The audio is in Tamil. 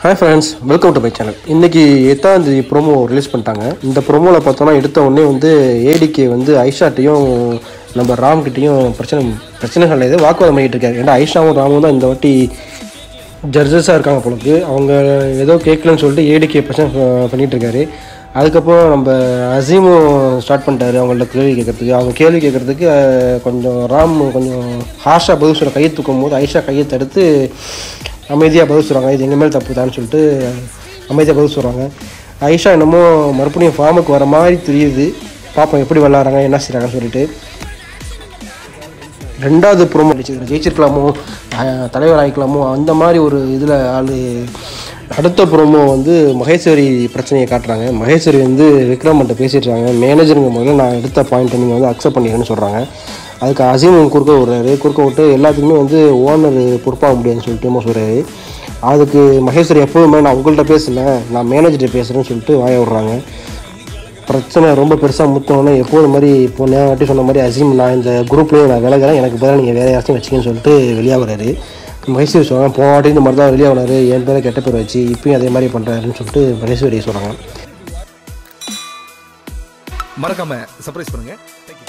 Hi friends welcome to my channel இன்றைக்கி எட்டாம் தேதி ப்ரோமோ ரிலீஸ் பண்ணிட்டாங்க இந்த ப்ரோமோவில் பார்த்தோன்னா எடுத்த உடனே வந்து ஏடிகே வந்து ஐஷாட்டையும் நம்ம ராம்கிட்டையும் பிரச்சனை பிரச்சனைகள் எது வாக்குவாதம் பண்ணிகிட்டு இருக்காரு ஏன்னா ஐஷாவும் ராமும் தான் இந்த வாட்டி ஜட்ஜஸாக இருக்காங்க போலக்கு அவங்க ஏதோ கேட்கலன்னு சொல்லிட்டு ஏடிகே பிரச்சனை ப- பண்ணிட்டு இருக்காரு அதுக்கப்புறம் நம்ம அசீமும் ஸ்டார்ட் பண்ணிட்டாரு அவங்கள்ட்ட கேள்வி கேட்கறதுக்கு அவங்க கேள்வி கேட்கறதுக்கு அஹ், கொஞ்சம் ராம் கொஞ்சம் ஹாஷாக பதில் சொல்ல கையை தூக்கும் போது ஐஷா கையை தடுத்து அமைதியாக பதில் சொல்கிறாங்க இது எங்கள் மேல் தப்பு தான் சொல்லிட்டு அமைதியாக பதில் சொல்கிறாங்க ஐஷா என்னமோ மறுபடியும் ஃபார்முக்கு வர மாதிரி தெரியுது பார்ப்போம் எப்படி விளாட்றாங்க என்ன செய்கிறாங்கன்னு சொல்லிட்டு ரெண்டாவது ப்ரோமோ அடிச்சிருக்கிற ஜெயிச்சிருக்கலாமோ அஹ், தலைவர் ஆகிக்கலாமோ அந்த மாதிரி ஒரு இதில் ஆள் அடுத்த ப்ரோமோ வந்து மகேஸ்வரி பிரச்சனையை காட்டுறாங்க மகேஸ்வரி வந்து விக்ரம்கிட்ட பேசிட்டு இருக்காங்க மேனேஜருங்க முதல்ல நான் எடுத்த பாயிண்ட்டை நீங்கள் வந்து அக்செப்ட் பண்ணிக்கணும்னு சொல்கிறாங்க அதுக்கு அசீம் குறுக்க விடுறாரு குறுக்க விட்டு எல்லாத்துக்குமே வந்து ஓனர் பொறுப்பாக முடியாதுன்னு சொல்லிட்டு சொல்கிறாரு அதுக்கு மகேஸ்வரி எப்போதுமே நான் உங்கள்கிட்ட பேசல நான் மேனேஜர்கிட்ட பேசுகிறேன்னு சொல்லிட்டு வாய விடுறாங்க பிரச்சனை ரொம்ப பெருசாக முத்தோன்னே எப்போது மாதிரி இப்போ நான் வாட்டி சொன்ன மாதிரி அசீம் நான் இந்த குரூப்லேயே நான் விலகிறேன் எனக்கு பதிலாக நீங்கள் வேறு யாராச்சும் வச்சுக்கன்னு சொல்லிட்டு வெளியாகிறாரு மகேஸ்வரி சொல்கிறாங்க போன வாட்டி இந்த மாதிரி தான் வெளியாகினாரு என் பேரை கெட்ட பேர் வச்சு இப்பயும் அதே மாதிரி பண்ணுறாருன்னு சொல்லிட்டு மகேஸ்வரி சொல்கிறாங்க மறக்காம சர்ப்ரைஸ் பண்ணுங்க Thank you.